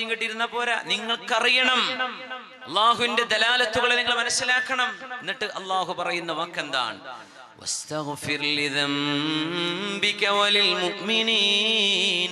കിട്ടിയിരുന്ന പോരാ നിങ്ങൾക്കറിയണം അള്ളാഹുവിന്റെ ദലാലത്തുകളെ നിങ്ങൾ മനസ്സിലാക്കണം എന്നിട്ട് അള്ളാഹു പറയുന്ന വാക്കെന്താണ് واستغفر لذنبك وللمؤمنين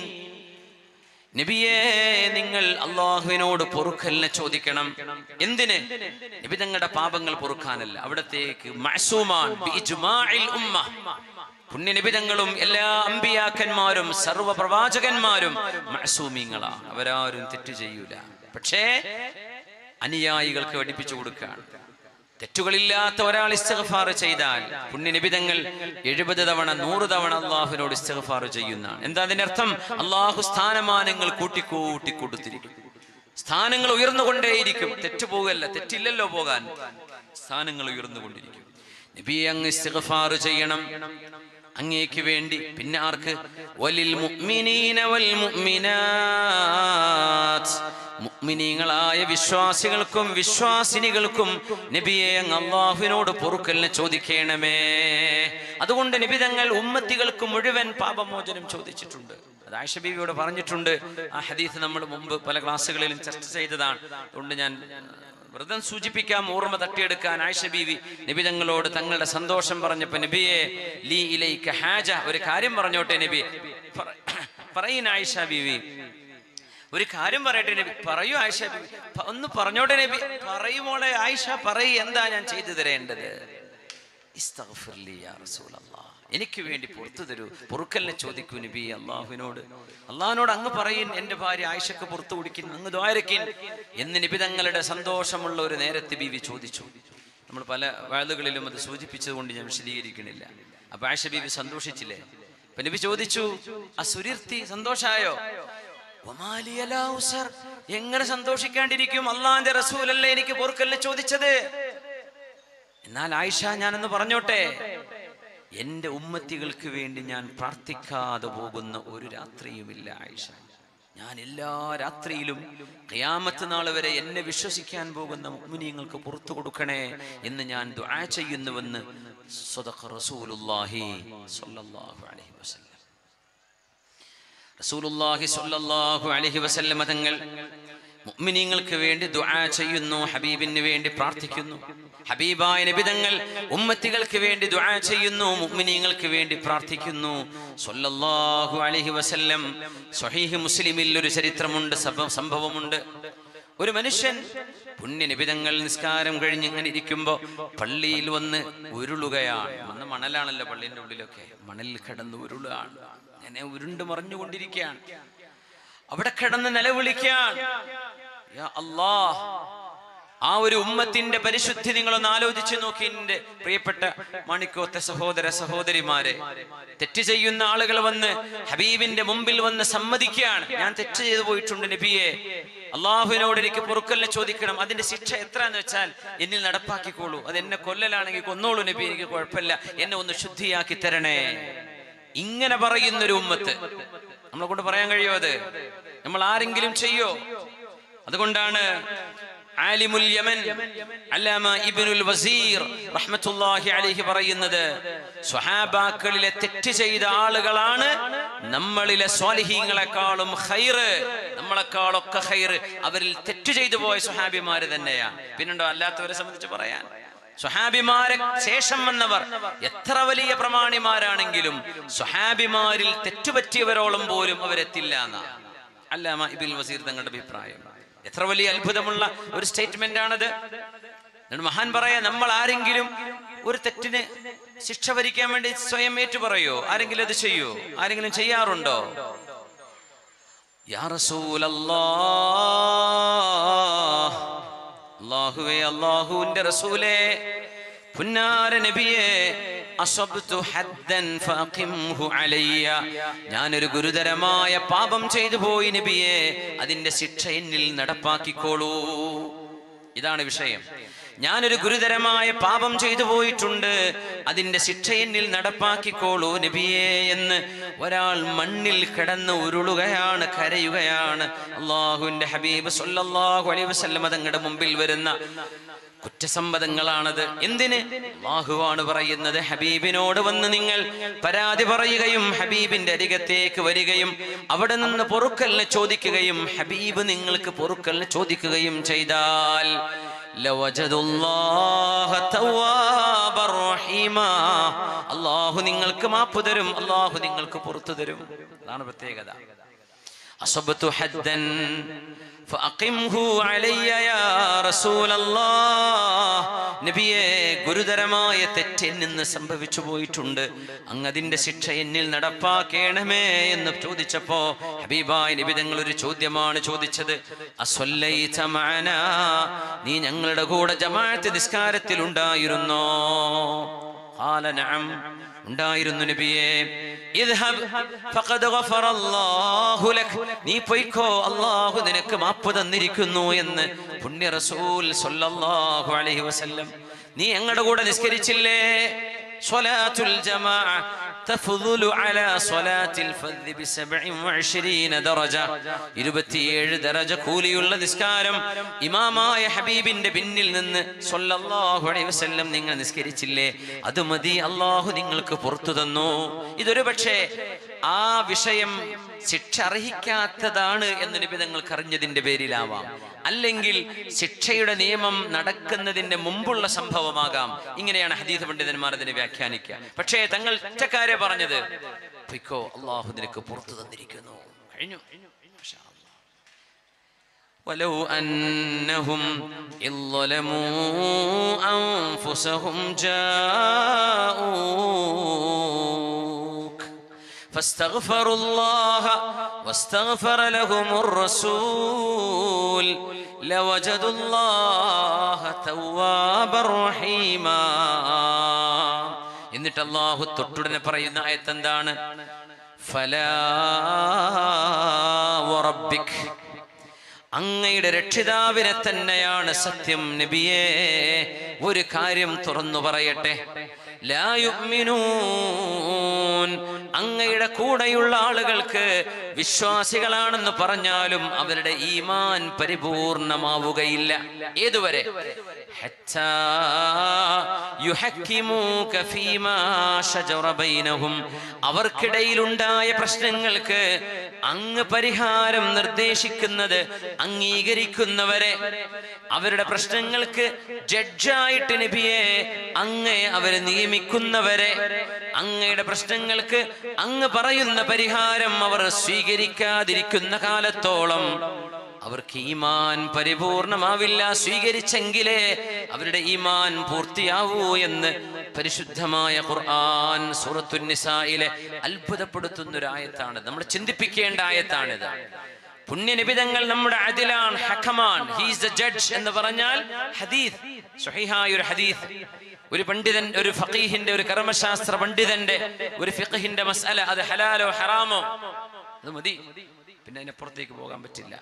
നബിയേ നിങ്ങൾ അള്ളാഹുവിനോട് പൊറുക്കലിനെ ചോദിക്കണം എന്തിന് നബി തങ്ങളുടെ പാപങ്ങൾ പൊറുക്കാനല്ല അവിടത്തേക്ക് മഅസൂമാൻ ബിഇജ്മാഇൽ ഉമ്മ പുണ്യനിബിതങ്ങളും എല്ലാ അമ്പിയാക്കന്മാരും സർവ പ്രവാചകന്മാരും മഅസൂമീങ്ങളാ അവരാരും തെറ്റ് ചെയ്യൂല പക്ഷേ അനുയായികൾക്ക് പഠിപ്പിച്ചു കൊടുക്കുകയാണ് തെറ്റുകളില്ലാത്ത ഒരാൾ ഇസ്തിഗ്ഫാർ ചെയ്താൽ പുണ്യനിബിതങ്ങൾ എഴുപത് തവണ നൂറ് തവണ അള്ളാഹുവിനോട് ഇസ്തിഗ്ഫാർ ചെയ്യുന്നതാണ് എന്താ അതിന്റെ അർത്ഥം അള്ളാഹു സ്ഥാനമാനങ്ങൾ കൂട്ടിക്കൂട്ടി കൊടുത്തിരിക്കും സ്ഥാനങ്ങൾ ഉയർന്നുകൊണ്ടേയിരിക്കും തെറ്റു പോകല്ല തെറ്റില്ലല്ലോ പോകാൻ സ്ഥാനങ്ങൾ ഉയർന്നുകൊണ്ടിരിക്കും നബി അങ്ങ് ഇസ്തിഗ്ഫാർ ചെയ്യണം അങ്ങേക്ക് വേണ്ടി പിന്നെ ആർക്ക് വലിൽ മുഅ്മിനീന വൽ മുഅ്മിനാത്ത് മുഅ്മിനീങ്ങളായ വിശ്വാസികൾക്കും വിശ്വാസിനികൾക്കും നബിയെ അങ്ങ് അള്ളാഹുവിനോട് പൊറുക്കലിനെ ചോദിക്കണമേ അതുകൊണ്ട് നബി തങ്ങൾ ഉമ്മത്തികൾക്ക് മുഴുവൻ പാപമോചനം ചോദിച്ചിട്ടുണ്ട് അത് ആയിഷ ബീവിയോട് പറഞ്ഞിട്ടുണ്ട് ആ ഹദീസ് നമ്മൾ മുമ്പ് പല ക്ലാസ്സുകളിലും ചർച്ച ചെയ്തതാണ് അതുകൊണ്ട് ഞാൻ വ്രതം സൂചിപ്പിക്കാം ഓർമ്മ തട്ടിയെടുക്കാൻ ആയിഷ ബീവി നബി തങ്ങളോട് തങ്ങളുടെ സന്തോഷം പറഞ്ഞപ്പോ നബിയെ ലീ ഇലൈക ഹാജ ഒരു കാര്യം പറഞ്ഞോട്ടെ നബി പറ- പറയുന്ന ആയിഷ ബീവി ഒരു കാര്യം പറയട്ടെ നബി പറയൂ ആയിഷ ബീവി പ- ഒന്ന് പറഞ്ഞോട്ടെ നബി പറയുമോളെ ആയിഷ പറയ് എന്താ ഞാൻ ചെയ്തു തരേണ്ടത് ഇസ്തഗ്ഫിർ ലി യാ റസൂലല്ലാഹ്. എനിക്ക് വേണ്ടി പുറത്തു തരൂ പൊറുക്കലിനെ ചോദിക്കൂ നബി അള്ളാഹുവിനോട് അള്ളാഹിനോട് അങ്ങ് പറയും എന്റെ ഭാര്യ ആയിഷക്ക് പുറത്തു കുടിക്കുന്നു അങ്ങ് ദ്വാരക്കിൻ എന്ന് നബി തങ്ങളുടെ സന്തോഷമുള്ള ഒരു നേരത്തെ ബീവി ചോദിച്ചു നമ്മൾ പല വാളുകളിലും അത് സൂചിപ്പിച്ചതുകൊണ്ട് ഞാൻ വിശദീകരിക്കണില്ല അപ്പൊ ആയിഷ ബീവി സന്തോഷിച്ചില്ലേ അപ്പൊ നബി ചോദിച്ചു ആ സുരിർത്തി സന്തോഷായോ ഒമാലിയലാ ഉസർ. എങ്ങനെ സന്തോഷിക്കാണ്ടിരിക്കും അള്ളാന്റെ റസൂലല്ലേ എനിക്ക് പൊറുക്കലിനെ ചോദിച്ചത് എന്നാൽ ആയിഷ ഞാനെന്ന് പറഞ്ഞോട്ടെ എന്റെ ഉമ്മത്തികൾക്ക് വേണ്ടി ഞാൻ പ്രാർത്ഥിക്കാതെ പോകുന്ന ഒരു രാത്രിയുമില്ല ആയിഷ ഞാൻ എല്ലാ രാത്രിയിലും ഖിയാമത്ത് നാൾ വരെ എന്നെ വിശ്വസിക്കാൻ പോകുന്ന മുഅ്മിനീങ്ങൾക്ക് പുറത്തു കൊടുക്കണേ എന്ന് ഞാൻ ദുആ ചെയ്യുന്നുവെന്ന് സ്വദഖ റസൂലുള്ളാഹി സ്വല്ലല്ലാഹു അലൈഹി വസല്ലം റസൂലുള്ളാഹി സ്വല്ലല്ലാഹു അലൈഹി വസല്ലമ തങ്ങൾ മുഅ്മിനീങ്ങൾക്ക് വേണ്ടി ദുആ ചെയ്യുന്നു ഹബീബിന് വേണ്ടി പ്രാർത്ഥിക്കുന്നു ഹബീബായ നബി തങ്ങൾ ഉമ്മത്തികൾക്ക് വേണ്ടി ദുആ ചെയ്യുന്നു മുഅ്മിനീങ്ങൾക്ക് വേണ്ടി പ്രാർത്ഥിക്കുന്നു സ്വല്ലല്ലാഹു അലൈഹി വസല്ലം സ്വഹീഹ് മുസ്ലിമിൽ ഒരു ചരിത്രമുണ്ട് സഭ- സംഭവമുണ്ട് ഒരു മനുഷ്യൻ പുണ്യ നിബിതങ്ങൾ നിസ്കാരം കഴിഞ്ഞ് ഇങ്ങനെ ഇരിക്കുമ്പോ പള്ളിയിൽ വന്ന് ഉരുളുകയാണ് വന്ന് മണലാണല്ലോ പള്ളിന്റെ ഉള്ളിലൊക്കെ മണലിൽ കിടന്ന് ഉരുളുകയാണ് അങ്ങനെ ഉരുണ്ട് മറിഞ്ഞുകൊണ്ടിരിക്കുകയാണ് അവിടെ കിടന്ന് നിലവിളിക്കാൻ യാ അല്ലാ ആ ഒരു ഉമ്മത്തിന്റെ പരിശുദ്ധി നിങ്ങളൊന്ന് ആലോചിച്ചു നോക്കി എന്റെ പ്രിയപ്പെട്ട മണിക്കോത്തെ സഹോദര സഹോദരിമാരെ തെറ്റ് ചെയ്യുന്ന ആളുകൾ വന്ന് ഹബീബിന്റെ മുമ്പിൽ വന്ന് സമ്മതിക്കുകയാണ് ഞാൻ തെറ്റ് ചെയ്തു പോയിട്ടുണ്ട് നബിയെ അള്ളാഹുവിനോട് എനിക്ക് പൊറുക്കലിനെ ചോദിക്കണം അതിന്റെ ശിക്ഷ എത്രയെന്ന് വെച്ചാൽ എന്നിൽ നടപ്പാക്കിക്കോളൂ അത് എന്നെ കൊല്ലലാണെങ്കിൽ കൊന്നോളൂ നബി എനിക്ക് കുഴപ്പമില്ല എന്നെ ഒന്ന് ശുദ്ധിയാക്കി തരണേ ഇങ്ങനെ പറയുന്നൊരു ഉമ്മത്ത് നമ്മളെ കൊണ്ട് പറയാൻ കഴിയോ അത് നമ്മൾ ആരെങ്കിലും ചെയ്യോ അതുകൊണ്ടാണ് ആലിമുൽ യമൻ അല്ലാമ ഇബ്നുൽ വസീർ റഹ്മത്തുള്ളാഹി അലൈഹി പറയുന്നത് സ്വഹാബാക്കളിലെ തെറ്റ് ചെയ്ത ആളുകളാണ് നമ്മളിലെ സ്വാലിഹീങ്ങളെക്കാളും ഖൈറ് നമ്മളെക്കാളൊക്കെ ഖൈറ് അവരിൽ തെറ്റ് ചെയ്തു പോയ സ്വഹാബിമാര് തന്നെയാണ് പിന്നുണ്ടോ അല്ലാത്തവരെ സംബന്ധിച്ച് പറയാൻ സ്വഹാബിമാരെ ശേഷം വന്നവർ എത്ര വലിയ പ്രമാണിമാരാണെങ്കിലും സ്വഹാബിമാരിൽ തെറ്റുപറ്റിയവരോളം പോലും അവരെത്തില്ല എന്നാ അല്ലാമ ഇബിൽ വസീർ തങ്ങളുടെ അഭിപ്രായം എത്ര വലിയ അത്ഭുതമുള്ള ഒരു സ്റ്റേറ്റ്മെന്റ് ആണത് എന്നിട്ട് മഹാൻ പറയാ നമ്മൾ ആരെങ്കിലും ഒരു തെറ്റിന് ശിക്ഷ വരിക്കാൻ വേണ്ടി സ്വയം ഏറ്റു പറയോ ആരെങ്കിലും അത് ചെയ്യോ ആരെങ്കിലും ചെയ്യാറുണ്ടോ യാ റസൂലല്ലാഹ് അള്ളാഹുവേ അള്ളാഹുവിന്റെ റസൂലേ പുന്നാര നബിയെ അസബ്തു ഹദ്ദൻ ഫഅഖിംഹു അലയ്യ ഞാനൊരു ഗുരുതരമായ പാപം ചെയ്തു പോയി നബിയെ അതിന്റെ ശിക്ഷ എന്നിൽ നടപ്പാക്കിക്കോളൂ ഇതാണ് വിഷയം ഞാനൊരു ഗുരുതരമായ പാപം ചെയ്തു പോയിട്ടുണ്ട് അതിന്റെ ശിക്ഷ എന്നിൽ നടപ്പാക്കിക്കോളൂ നബിയേ എന്ന് ഒരാൾ മണ്ണിൽ കിടന്ന് ഉരുളുകയാണ് കരയുകയാണ് അള്ളാഹുവിന്റെ ഹബീബ് സല്ലല്ലാഹു അലൈഹി വസല്ലമ തങ്ങളുടെ മുമ്പിൽ വരുന്ന കുറ്റസമ്മതങ്ങളാണത് എന്തിന് അള്ളാഹുവാണ് പറയുന്നത് ഹബീബിനോട് വന്ന് നിങ്ങൾ പരാതി പറയുകയും ഹബീബിന്റെ അരികത്തേക്ക് വരികയും അവിടെ നിന്ന് പൊറുക്കലിനെ ചോദിക്കുകയും ഹബീബ് നിങ്ങൾക്ക് പൊറുക്കലിനെ ചോദിക്കുകയും ചെയ്താൽ ലവജദുല്ലാഹ തവ്വാബർ റഹീമാ. അള്ളാഹു നിങ്ങൾക്ക് മാപ്പ് തരും അള്ളാഹു നിങ്ങൾക്ക് പുറത്തു തരും അതാണ് പ്രത്യേകത അസബത്തു ഹദ്ദൻ فأقمه علي يا رسول الله നബിയെ ഗുരുതരമായ തെറ്റ് എന്നിൽ നിന്ന് സംഭവിച്ചു പോയിട്ടുണ്ട് അങ്ങ് അതിന്റെ ശിക്ഷ എന്നിൽ നടപ്പാക്കേണമേ എന്ന് ചോദിച്ചപ്പോ ഹബീബായ നബി തങ്ങൾ ഒരു ചോദ്യമാണ് ചോദിച്ചത് അസ്വല്ലൈത മഅനാ? നീ ഞങ്ങളുടെ കൂടെ ജമാഅത്ത് നിസ്കാരത്തിൽ ഉണ്ടായിരുന്നോ ഖാല നഅം ഉണ്ടായിരുന്നു നബിയെ ഇദ്ഹബ് ഫഖദ് ഗഫറല്ലാഹു ലക് നീ പോയിക്കോ അല്ലാഹു നിനക്ക് മാപ്പ് തന്നിരിക്കുന്നു എന്ന് പുണ്യ റസൂൽ സ്വല്ലല്ലാഹു അലൈഹി വസല്ലം നീ ഞങ്ങളുടെ കൂടെ നിസ്കരിച്ചില്ലേ സ്വലാത്തുൽ ജമാഅ തഫ്ദുലു അലാ സ്വലാത്തിൽ ഫദ്ദ് ബി 27 ദറജ 27 ദറജ കൂലിയുള്ള നിസ്കാരം ഇമാമായ ഹബീബിന്റെ പിന്നിൽ നിന്ന് സ്വല്ലല്ലാഹു അലൈഹി വസല്ലം നിങ്ങൾ നിസ്കരിച്ചില്ലേ അത് മതി അള്ളാഹു നിങ്ങൾക്ക് പുറത്തു തന്നു ഇതൊരു പക്ഷേ ആ വിഷയം ശിക്ഷ അർഹിക്കാത്തതാണ് എന്ന് നബി തങ്ങൾക്ക് അറിഞ്ഞതിന്റെ പേരിലാവാം അല്ലെങ്കിൽ ശിക്ഷയുടെ നിയമം നടക്കുന്നതിന്റെ മുമ്പുള്ള സംഭവമാകാം ഇങ്ങനെയാണ് ഹദീസ് പണ്ഡിതന്മാർ അതിനെ വ്യാഖ്യാനിക്കുക പക്ഷേ തങ്ങൾ ഒറ്റക്കാരെ പറഞ്ഞത് പൊയ്ക്കോ അള്ളാഹു നിനക്ക് പുറത്തു തന്നിരിക്കുന്നു കഴിഞ്ഞു മാഷാ അല്ലാ. ولو أنهم إذ ظلموا أنفسهم جاءوك فاستغفروا الله واستغفر لهم الرسول لوجدوا الله توابا رحيما എന്നിട്ട് അള്ളാഹു തൊട്ടുടനെ പറയുന്ന ആയത്ത് എന്താണ് ഫലാ വറബ്ബിക് അങ്ങയുടെ രക്ഷിതാവിനെ തന്നെയാണ് സത്യം നബിയേ ഒരു കാര്യം തുറന്നു പറയട്ടെ ലാ യുഅ്മിനൂൻ. അങ്ങയുടെ കൂടെയുള്ള ആളുകൾക്ക് വിശ്വാസികളാണെന്ന് പറഞ്ഞാലും അവരുടെ ഈമാൻ പരിപൂർണമാവുകയില്ല ഏതുവരെ ഹത്താ യുഹക്കിമൂക ഫീമാ ശജറ ബൈനഹും. അവർക്കിടയിലുണ്ടായ പ്രശ്നങ്ങൾക്ക് അങ്ങ് പരിഹാരം നിർദ്ദേശിക്കുന്നത് അംഗീകരിക്കുന്നവരെ അവരുടെ പ്രശ്നങ്ങൾക്ക് ജഡ്ജായിട്ട് നബിയെ അങ്ങേ അവരെ നിയമിക്കുന്നവരെ അങ്ങയുടെ പ്രശ്നങ്ങൾക്ക് അങ്ങ് പറയുന്ന പരിഹാരം അവർ സ്വീകരിക്കാതിരിക്കുന്ന കാലത്തോളം അവർക്ക് ഈമാൻ പരിപൂർണമാവില്ല സ്വീകരിച്ചെങ്കിലേ അവരുടെ ഈമാൻ പൂർത്തിയാവൂ എന്ന് പരിശുദ്ധമായ ഖുർആൻ സൂറത്തുൻ നിസായിലെ അത്ഭുതപ്പെടുത്തുന്ന ഒരു ആയത്താണ് നമ്മൾ ചിന്തിപ്പിക്കേണ്ട ആയത്താണിത് പുണ്യനിബിതങ്ങൾ നമ്മുടെ അതിലാണ് ഹക്കമാൻ ഹീസ് ദ ജഡ്ജ് എന്ന് പറഞ്ഞാൽ ഹദീസ് സ്വഹീഹായ ഒരു ഹദീസ് ഒരു പണ്ഡിതൻ ഒരു ഫഖീഹിന്റെ ഒരു കർമ്മശാസ്ത്ര പണ്ഡിതന്റെ ഒരു ഫിഖഹിന്റെ മസ്അല അത് ഹലാലോ ഹറാമോ അത് മതി പിന്നെ അതിനപ്പുറത്തേക്ക് പോകാൻ പറ്റില്ല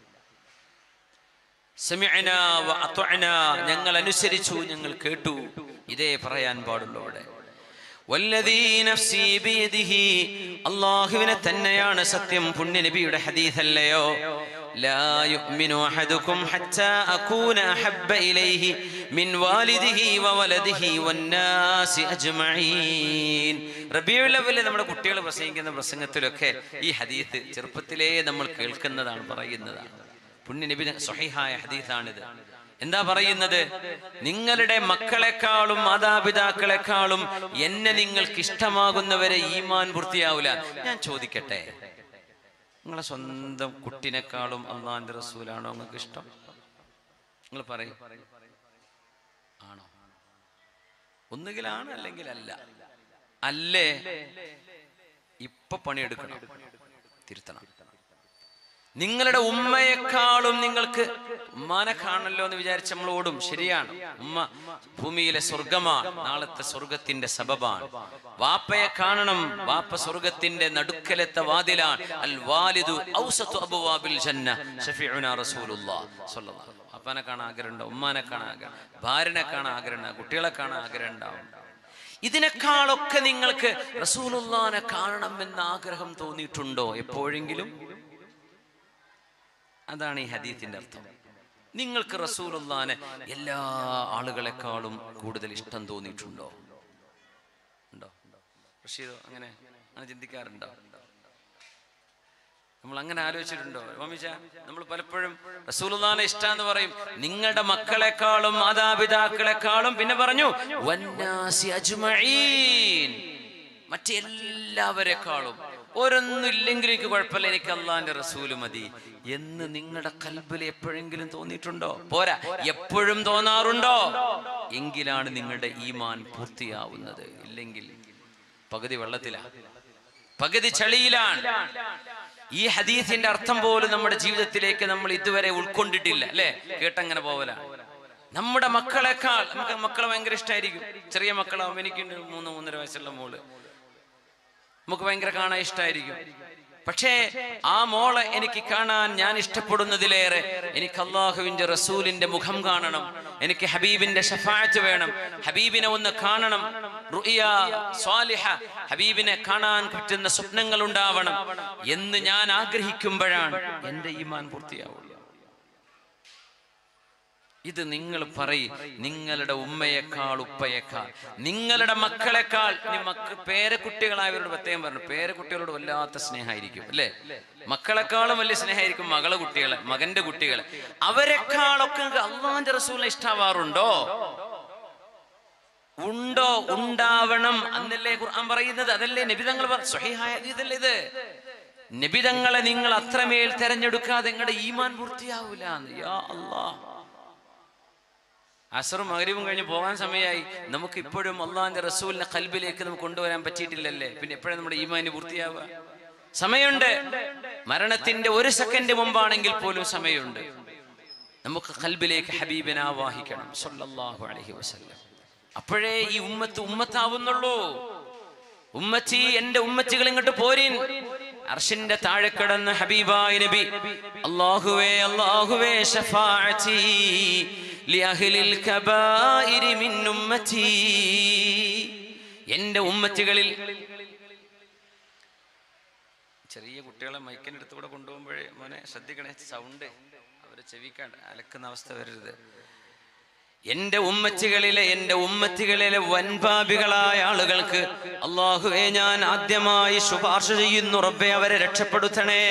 സമിഅനാ വ അത്വഅനാ. ഞങ്ങൾ അനുസരിച്ചു ഞങ്ങൾ കേട്ടു ഇതേ പറയാൻ പാടുള്ളൂ അവിടെ വല്ലദീ നഫ്സി ബിയദിഹി അല്ലാഹുവിനെ തന്നെയാണ് സത്യം പുണ്യനബിയുടെ ഹദീസല്ലയോ ലാ യുഅ്മിനു അഹദുക്കും ഹത്താ അകൂന അഹബ്ബ ഇലൈഹി മിൻ വാലിദിഹി വവലദിഹി വന്നാസി അജ്മഈൻ റബീഉൽ അവ്വലിൽ നമ്മുടെ കുട്ടികൾ പ്രസംഗിക്കുന്ന പ്രസംഗത്തിലൊക്കെ ഈ ഹദീസ് ചെറുപ്പത്തിലേ നമ്മൾ കേൾക്കുന്നതാണ് പറയുന്നതാണ് പുണ്യനബി സ്വഹീഹായ ഹദീസാണിത് എന്താ പറയുന്നത് നിങ്ങളുടെ മക്കളെക്കാളും മാതാപിതാക്കളെക്കാളും എന്നെ നിങ്ങൾക്ക് ഇഷ്ടമാകുന്നവരെ ഈമാൻ പൂർത്തിയാവില്ല ഞാൻ ചോദിക്കട്ടെ നിങ്ങളെ സ്വന്തം കുട്ടിനേക്കാളും അള്ളാന്റെ റസൂലാണോ നിങ്ങൾക്ക് ഇഷ്ടം നിങ്ങൾ പറയും ആണോ ഒന്നുകിലാണ് അല്ലെങ്കിൽ അല്ല അല്ലേ ഇപ്പൊ പണിയെടുക്കണം തിരുത്തണം നിങ്ങളുടെ ഉമ്മയെക്കാളും നിങ്ങൾക്ക് ഉമ്മാനെ കാണല്ലോ എന്ന് വിചാരിച്ച് നമ്മൾ ഓടും ശരിയാണ് ഉമ്മ ഭൂമിയിലെ സ്വർഗമാണ് നാളത്തെ സ്വർഗത്തിന്റെ സബബാണ് വാപ്പയെ കാണണം വാപ്പ സ്വർഗത്തിന്റെ നടുക്കലത്തെ വാതിലാണ് അൽ വാലിദു ഔസത്തു അബുവാബിൽ ജന്ന ഷഫീഉന റസൂലുള്ളാഹ് സ്വല്ലല്ലാഹു അലൈഹി വസല്ലം. വാപ്പാനെ കാണാൻ ആഗ്രഹമുണ്ടോ ഉമ്മാനെ കാണാൻ ആഗ്രഹം ഭാര്യനെ കാണാൻ ആഗ്രഹം കുട്ടികളെ കാണാൻ ആഗ്രഹം ഉണ്ടാവും ഇതിനേക്കാളൊക്കെ നിങ്ങൾക്ക് റസൂലുള്ളാനെ കാണണമെന്ന് ആഗ്രഹം തോന്നിയിട്ടുണ്ടോ എപ്പോഴെങ്കിലും അതാണ് ഈ ഹദീത്തിന്റെ അർത്ഥം നിങ്ങൾക്ക് റസൂലുള്ളാനെ എല്ലാ ആളുകളെക്കാളും കൂടുതൽ ഇഷ്ടം തോന്നിയിട്ടുണ്ടോ ഉണ്ടോ റഷീദോ അങ്ങനെ അങ്ങനെ ചിന്തിക്കാറുണ്ടോ നമ്മൾ അങ്ങനെ ആലോചിച്ചിട്ടുണ്ടോ മമ്മിച്ച നമ്മൾ പലപ്പോഴും റസൂലുള്ളാനെ ഇഷ്ടാന്ന് പറയും നിങ്ങളുടെ മക്കളെക്കാളും മാതാപിതാക്കളെക്കാളും പിന്നെ പറഞ്ഞു വന്നാസി അജ്മഈൻ മറ്റെല്ലാവരെക്കാളും ഓരോന്നും ഇല്ലെങ്കിലും എനിക്ക് കുഴപ്പമില്ല എനിക്ക് അള്ളാന്റെ റസൂല് മതി എന്ന് നിങ്ങളുടെ കൽബിൽ എപ്പോഴെങ്കിലും തോന്നിയിട്ടുണ്ടോ പോരാ എപ്പോഴും തോന്നാറുണ്ടോ എങ്കിലാണ് നിങ്ങളുടെ ഈമാൻ പൂർത്തിയാവുന്നത് ഇല്ലെങ്കിൽ പകുതി വെള്ളത്തിലാണ് പകുതി ചളിയിലാണ് ഈ ഹദീസിന്റെ അർത്ഥം പോലും നമ്മുടെ ജീവിതത്തിലേക്ക് നമ്മൾ ഇതുവരെ ഉൾക്കൊണ്ടിട്ടില്ല അല്ലെ കേട്ടങ്ങനെ പോവല നമ്മുടെ മക്കളെക്കാൾ നമുക്ക് മക്കളെ ഭയങ്കര ഇഷ്ടമായിരിക്കും ചെറിയ മക്കളാവും എനിക്കുണ്ട് മൂന്ന് മൂന്നര വയസ്സുള്ള മോള് നമുക്ക് ഭയങ്കര കാണാൻ ഇഷ്ടമായിരിക്കും പക്ഷേ ആ മോളെ എനിക്ക് കാണാൻ ഞാൻ ഇഷ്ടപ്പെടുന്നതിലേറെ എനിക്ക് അള്ളാഹുവിന്റെ റസൂലിന്റെ മുഖം കാണണം എനിക്ക് ഹബീബിന്റെ ഷഫായത്ത് വേണം ഹബീബിനെ ഒന്ന് കാണണം റുഇയ സ്വാലിഹ ഹബീബിനെ കാണാൻ പറ്റുന്ന സ്വപ്നങ്ങൾ ഉണ്ടാവണം എന്ന് ഞാൻ ആഗ്രഹിക്കുമ്പോഴാണ് എന്റെ ഈമാൻ പൂർത്തിയാവുള്ളൂ ഇത് നിങ്ങൾ പറയും നിങ്ങളുടെ ഉമ്മയേക്കാൾ ഉപ്പയേക്കാൾ നിങ്ങളുടെ മക്കളെക്കാൾ ഇനി മക്ക പേരക്കുട്ടികളായവരോട് പ്രത്യേകം പറഞ്ഞു പേരക്കുട്ടികളോട് വല്ലാത്ത സ്നേഹമായിരിക്കും അല്ലേ മക്കളെക്കാളും വലിയ സ്നേഹമായിരിക്കും മകളെ കുട്ടികളെ മകന്റെ കുട്ടികളെ അവരെക്കാളൊക്കെ അള്ളാന്റെ റസൂലിനെ ഇഷ്ടാവാറുണ്ടോ ഉണ്ടോ ഉണ്ടാവണം എന്നല്ലേ ഖുർആൻ പറയുന്നത് അതല്ലേ നബിതങ്ങൾ സ്വഹിഹായ ഇതല്ലേ ഇത് നബിതങ്ങളെ നിങ്ങൾ അത്രമേൽ തെരഞ്ഞെടുക്കാതെ നിങ്ങളുടെ ഈമാൻ പൂർത്തിയാവൂല യാ അല്ലാഹ് അസറും മകരീവും കഴിഞ്ഞ് പോകാൻ സമയമായി നമുക്ക് ഇപ്പോഴും അള്ളാഹിന്റെ റസൂലിനെ കൽബിലേക്ക് നമുക്ക് കൊണ്ടുവരാൻ പറ്റിയിട്ടില്ലല്ലേ പിന്നെ എപ്പോഴും നമ്മുടെ ഈമാന് പൂർത്തിയാവുക സമയമുണ്ട് മരണത്തിന്റെ ഒരു സെക്കൻഡ് മുമ്പാണെങ്കിൽ പോലും സമയമുണ്ട് നമുക്ക് കൽബിലേക്ക് ഹബീബിനെ ആവാഹിക്കണം സല്ലല്ലാഹു അലൈഹി വസല്ലം അപ്പോഴേ ഈ ഉമ്മത്ത് ഉമ്മത്താവുന്നുള്ളൂ ഉമ്മച്ചി എന്റെ ഉമ്മച്ചികൾ ഇങ്ങോട്ട് പോരിൻ അർഷിന്റെ താഴെ കിടന്ന് ഹബീബായ നബി അല്ലാഹുവേ അല്ലാഹുവേ ശഫാഅത്തി ലിഅഹ്ലിൽ കബായിരി മിൻ ഉമ്മത്തി എന്റെ ഉമ്മത്തികളിൽ ചെറിയ കുട്ടികളെ മൈക്കിന്റെ അടുത്ത് കൂടെ കൊണ്ടുപോകുമ്പോഴേ മോനെ ശ്രദ്ധിക്കണേ സൗണ്ട് അവരെ ചെവിക്കാണ്ട് അലക്കുന്ന അവസ്ഥ വരരുത് എന്റെ ഉമ്മച്ചികളിലെ എന്റെ ഉമ്മത്തികളിലെ വൻപാപികളായ ആളുകൾക്ക് അള്ളാഹുവെ ഞാൻ ആദ്യമായി ശുപാർശ ചെയ്യുന്നു റബ്ബെ അവരെ രക്ഷപ്പെടുത്തണേ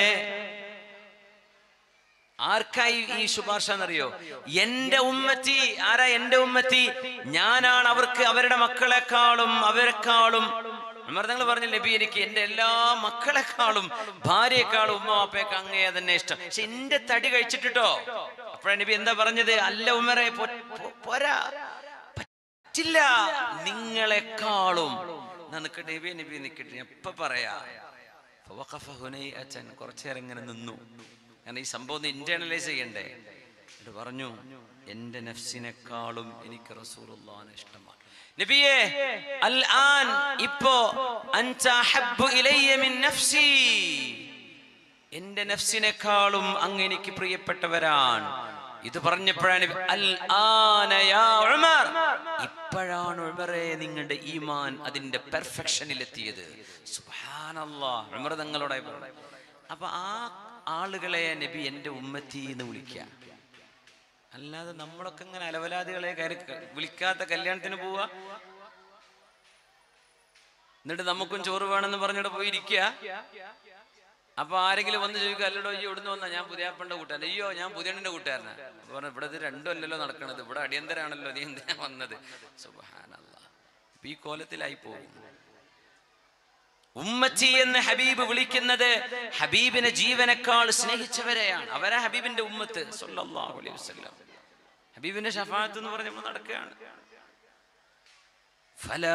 ആർക്കായി ഈ ശുപാർശ എന്നറിയോ എന്റെ ഉമ്മത്തി ആരാ എന്റെ ഉമ്മത്തി ഞാനാണ് അവർക്ക് അവരുടെ മക്കളെക്കാളും അവരെക്കാളും നിങ്ങൾ പറഞ്ഞ നബി എനിക്ക് എന്റെ എല്ലാ മക്കളെക്കാളും ഭാര്യയെക്കാളും ഉമ്മ വാപ്പയൊക്കെ അങ്ങേ തന്നെ ഇഷ്ടം പക്ഷെ എന്റെ തടി കഴിച്ചിട്ടോ അപ്പോഴാ നബി എന്താ പറഞ്ഞത് അല്ല ഉമ്മറെ പോ- പോ- പോരാ പറ്റില്ല നിങ്ങളെക്കാളും എന്നാ നിക്കട്ടെ നബി നബി നിക്കട്ടെ ഞാൻ ഇപ്പൊ പറയാ ഫവഖഫ ഹുനൈഅത്തൻ. കുറച്ച് നേരം ഇങ്ങനെ നിന്നു കാരണം ഈ സംഭവം ഇന്റേണലൈസ് ചെയ്യണ്ടേ എന്നിട്ട് പറഞ്ഞു എന്റെ നഫ്സിനെക്കാളും എനിക്ക് റസൂലുള്ളാഹിനെ ഇഷ്ടമാണ് നബിയേ അൽ ആൻ ഇപ്പോ അൻത അഹബ്ബു ഇലയ്യ മിൻ നഫ്സി എന്റെ നഫ്സിനെക്കാളും അങ്ങ് എനിക്ക് പ്രിയപ്പെട്ടവരാണ് ഇത് പറഞ്ഞപ്പോഴാണ് നബി, അൽ ആന യാ ഉമർ ഇപ്പോഴാണ് ഉമറെ നിങ്ങളുടെ ഈമാൻ അതിന്റെ പെർഫെക്ഷനിൽ എത്തിയത് സുബ്ഹാനല്ലാഹ് ഉമർ തങ്ങളോടായി പറഞ്ഞു അപ്പൊ ആ ആളുകളെ നബി എന്റെ ഉമ്മത്തി എന്ന് വിളിക്കുക അല്ലാതെ നമ്മളൊക്കെ ഇങ്ങനെ അലവലാദികളെ കയറി ക- വിളിക്കാത്ത കല്യാണത്തിന് പോവാ എന്നിട്ട് നമുക്കും ചോറ് വേണമെന്ന് പറഞ്ഞിട്ട് പോയിരിക്കുക അപ്പൊ ആരെങ്കിലും വന്ന് ചോദിക്കുക അല്ലടോ ഈ ഇവിടുന്ന് വന്നാ ഞാൻ പുതിയാപ്പന്റെ കൂട്ടുകാരൻ അയ്യോ ഞാൻ പുതിയണ്ണിന്റെ കൂട്ടുകാരനാ അപ്പൊ പറഞ്ഞു ഇവിടെ ഇത് രണ്ടും അല്ലല്ലോ നടക്കണത് ഇവിടെ അടിയന്തരാണല്ലോ നീ എന്തിനാ വന്നത് സുബഹാനല്ല അപ്പൊ ഈ കോലത്തിലായി പോകും ഉമ്മച്ചി എന്ന് ഹബീബ് വിളിക്കുന്നത് ഹബീബിനെ ജീവനേക്കാൾ സ്നേഹിച്ചവരെയാണ് അവരാ ഹബീബിന്റെ ഉമ്മത്ത് സല്ലല്ലാഹു അലൈഹി വസല്ലം ഹബീബിന്റെ ഷഫാഅത്ത് എന്ന് പറഞ്ഞ് നമ്മൾ നടക്കുകയാണ് ഫലാ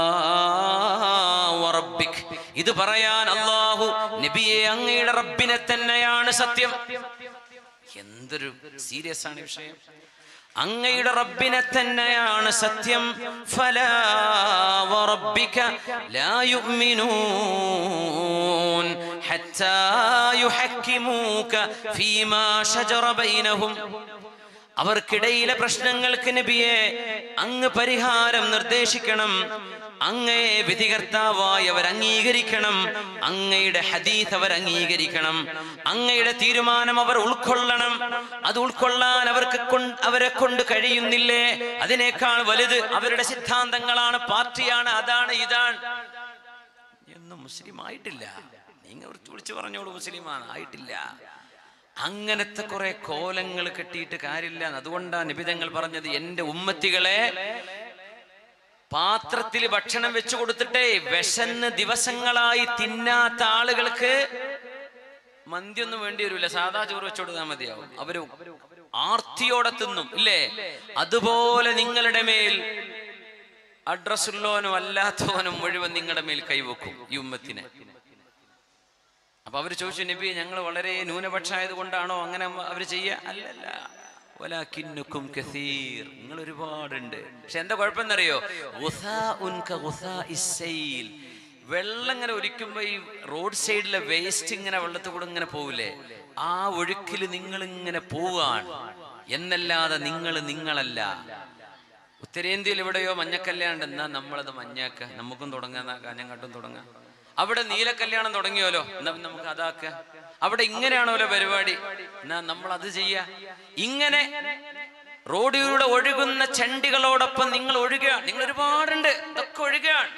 വറബ്ബിക്. ഇത് പറയാൻ അള്ളാഹു നബിയെ അങ്ങയുടെ റബ്ബിനെ തന്നെയാണ് സത്യം എന്തൊരു സീരിയസ് ആണ് ഈ വിഷയം അങ്ങയുടെ റബ്ബിനെ തന്നെയാണ് സത്യം ഫലാ വറബ്ബിക ലാ യുഅ്മിനൂൻ ഹത്താ യുഹക്കിമൂക ഫീമാ ശജറ ബൈനഹും അവർക്കിടയിലെ പ്രശ്നങ്ങൾക്ക് നബിയെ അങ്ങ് പരിഹാരം നിർദ്ദേശിക്കണം അങ്ങയെ വിധികർത്താവായി അവർ അംഗീകരിക്കണം അങ്ങയുടെ ഹദീസ് അവർ അംഗീകരിക്കണം അങ്ങയുടെ തീരുമാനം അവർ ഉൾക്കൊള്ളണം അത് ഉൾക്കൊള്ളാൻ അവർക്ക് കൊണ്ട് അവരെ കൊണ്ട് കഴിയുന്നില്ലേ അതിനേക്കാൾ വലുത് അവരുടെ സിദ്ധാന്തങ്ങളാണ് പാർട്ടിയാണ് അതാണ് ഇതാണ് എന്നും മുസ്ലിം ആയിട്ടില്ല നിങ്ങൾ വിളിച്ചു പറഞ്ഞോളൂ മുസ്ലിമാണ് ആയിട്ടില്ല അങ്ങനത്തെ കുറെ കോലങ്ങൾ കെട്ടിയിട്ട് കാര്യമില്ല അതുകൊണ്ടാണ് നിബിതങ്ങൾ പറഞ്ഞത് എന്റെ ഉമ്മത്തികളെ പാത്രത്തിൽ ഭക്ഷണം വെച്ചു കൊടുത്തിട്ടേ വിശന്ന് ദിവസങ്ങളായി തിന്നാത്ത ആളുകൾക്ക് മന്തിയൊന്നും വേണ്ടി വരില്ല സാധാ ചോറ് വെച്ചു കൊടുത്താൽ മതിയാവും അവര് ആർത്തിയോടെ തിന്നും ഇല്ലേ അതുപോലെ നിങ്ങളുടെ മേൽ അഡ്രസ്സുള്ളവനും അല്ലാത്തവനും മുഴുവൻ നിങ്ങളുടെ മേൽ കൈവെക്കും ഈ ഉമ്മത്തിനെ അപ്പൊ അവര് ചോദിച്ചു നബി ഞങ്ങൾ വളരെ ന്യൂനപക്ഷമായത് കൊണ്ടാണോ അങ്ങനെ അവർ ചെയ്യുക അല്ലല്ല വലാകിന്നുക്കും കസീർ നിങ്ങൾ ഒരുപാടുണ്ട് പക്ഷെ എന്താ കുഴപ്പമെന്നറിയോ ഗുസാഉൻ കഗുസാഇസ് സൈൽ. വെള്ളം ഇങ്ങനെ ഒലിക്കുമ്പോ ഈ റോഡ് സൈഡിലെ വേസ്റ്റ് ഇങ്ങനെ വെള്ളത്തിൽ കൂടെ ഇങ്ങനെ പോവില്ലേ ആ ഒഴുക്കിൽ നിങ്ങൾ ഇങ്ങനെ പോവാണ് എന്നല്ലാതെ നിങ്ങൾ നിങ്ങളല്ല ഉത്തരേന്ത്യയിൽ എവിടെയോ മഞ്ഞക്കല്യാണം എന്നാ നമ്മളത് മഞ്ഞാക്ക നമുക്കും തുടങ്ങാം കാഞ്ഞങ്ങാട്ടും തുടങ്ങാം അവിടെ നീലക്കല്യാണം തുടങ്ങിയോലോ എന്നാ പിന്നെ നമുക്ക് അതാക്ക അവിടെ ഇങ്ങനെയാണോലോ പരിപാടി എന്നാ നമ്മൾ അത് ചെയ്യാ ഇങ്ങനെ റോഡിലൂടെ ഒഴുകുന്ന ചണ്ടികളോടൊപ്പം നിങ്ങൾ ഒഴുകുക നിങ്ങൾ ഒരുപാടുണ്ട് ഇതൊക്കെ ഒഴുകുകയാണ്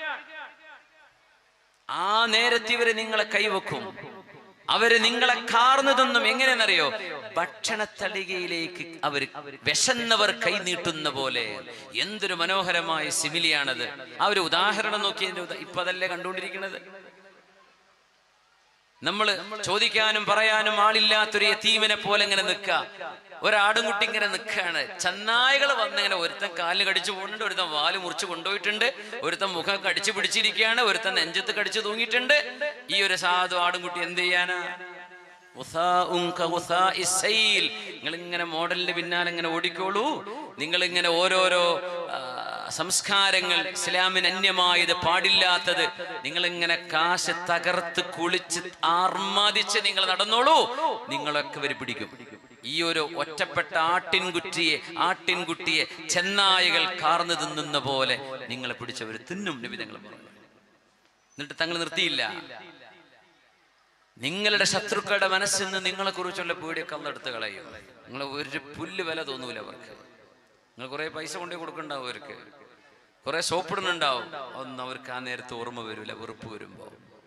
ആ നേരത്തെ ഇവര് നിങ്ങളെ കൈവെക്കും അവര് നിങ്ങളെ കാർന്നു തിന്നും എങ്ങനെയെന്നറിയോ ഭക്ഷണത്തളികയിലേക്ക് അവർ വിശന്നവർ കൈനീട്ടുന്ന പോലെ എന്തൊരു മനോഹരമായ സിമിലിയാണത് ആ ഒരു ഉദാഹരണം നോക്കി അതിന്റെ ഉദാ- ഇപ്പൊ അതല്ലേ കണ്ടുകൊണ്ടിരിക്കുന്നത് നമ്മൾ ചോദിക്കാനും പറയാനും ആളില്ലാത്തൊരു യതീമിനെ പോലെ ഇങ്ങനെ നിൽക്ക ഒരാടുംകുട്ടി ഇങ്ങനെ നിൽക്കാണ് ചന്നായകൾ വന്നിങ്ങനെ ഒരുത്തൻ കാലിൽ കടിച്ചു പോകുന്നുണ്ട് ഒരുത്തൻ വാല് മുറിച്ച് കൊണ്ടുപോയിട്ടുണ്ട് ഒരുത്തൻ മുഖം കടിച്ചു പിടിച്ചിരിക്കുകയാണ് ഒരുത്തൻ നെഞ്ചത്ത് കടിച്ചു തൂങ്ങിയിട്ടുണ്ട് ഈ ഒരു സാധു ആടുംകുട്ടി എന്ത് ചെയ്യാനാ നിങ്ങൾ ഇങ്ങനെ മോഡലിന്റെ പിന്നാലെ ഇങ്ങനെ ഓടിക്കോളൂ നിങ്ങൾ ഇങ്ങനെ ഓരോരോ ആ, സംസ്കാരങ്ങൾ ഇസ്ലാമിന് അന്യമായത് പാടില്ലാത്തത് നിങ്ങൾ ഇങ്ങനെ കാശ് തകർത്ത് കുളിച്ച് ആർമാദിച്ച് നിങ്ങൾ നടന്നോളൂ നിങ്ങളൊക്കെ ഇവര് പിടിക്കും ഈ ഒരു ഒറ്റപ്പെട്ട ആട്ടിൻകുറ്റിയെ ആട്ടിൻകുട്ടിയെ ചെന്നായകൾ കാർന്നു തിന്നുന്ന പോലെ നിങ്ങളെ പിടിച്ചവർ തിന്നും നബി തങ്ങൾ പറഞ്ഞു എന്നിട്ട് തങ്ങൾ നിർത്തിയില്ല നിങ്ങളുടെ ശത്രുക്കളുടെ മനസ്സിൽ നിന്ന് നിങ്ങളെ കുറിച്ചുള്ള പേടിയൊക്കെ അന്ന് എടുത്ത് കളയും നിങ്ങൾ ഒരു പുല്ല് വില തോന്നൂല അവർക്ക് നിങ്ങൾ കുറെ പൈസ കൊണ്ടേ കൊടുക്കണ്ടാവും അവർക്ക് കുറെ സോപ്പിടുന്നുണ്ടാവും ഒന്നും അവർക്ക് ആ നേരത്ത് ഓർമ്മ വരൂല വെറുപ്പ് വരുമ്പോ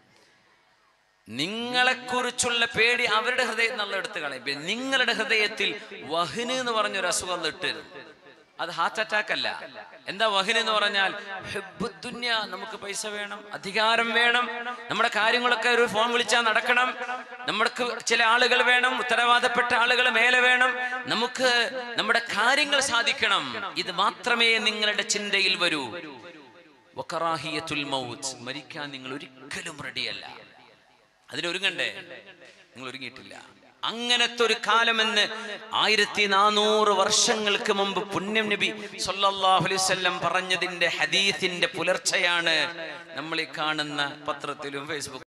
നിങ്ങളെക്കുറിച്ചുള്ള പേടി അവരുടെ ഹൃദയം നല്ല എടുത്ത് കളയും പിന്നെ നിങ്ങളുടെ ഹൃദയത്തിൽ വഹിന് എന്ന് പറഞ്ഞൊരു അസുഖം അന്ന് ഇട്ടരുത് അത് ഹാർട്ട് അറ്റാക്ക് അല്ല എന്താ വഹിന് എന്ന് പറഞ്ഞാൽ ഹുബ്ബുദ്ദുന്യ, നമുക്ക് പൈസ വേണം അധികാരം വേണം നമ്മുടെ കാര്യങ്ങളൊക്കെ ഒരു ഫോൺ വിളിച്ചാൽ നടക്കണം നമുക്ക് ചില ആളുകൾ വേണം ഉത്തരവാദപ്പെട്ട ആളുകൾ മേലെ വേണം നമുക്ക് നമ്മുടെ കാര്യങ്ങൾ സാധിക്കണം ഇത് മാത്രമേ നിങ്ങളുടെ ചിന്തയിൽ വരൂ വക്കറാഹിയത്തുൽ മൗത്ത് മരിക്കാൻ നിങ്ങൾ ഒരിക്കലും റെഡിയല്ല അതിനൊരുങ്ങണ്ടേ നിങ്ങൾ ഒരുങ്ങിയിട്ടില്ല അങ്ങനത്തെ ഒരു കാലമെന്ന് ആയിരത്തി നാനൂറ് വർഷങ്ങൾക്ക് മുമ്പ് പുണ്യം നബി സല്ലല്ലാഹു അലൈഹി വസല്ലം പറഞ്ഞതിന്റെ ഹദീസിന്റെ പുലർച്ചയാണ് നമ്മൾ ഈ കാണുന്ന പത്രത്തിലും ഫേസ്ബുക്ക്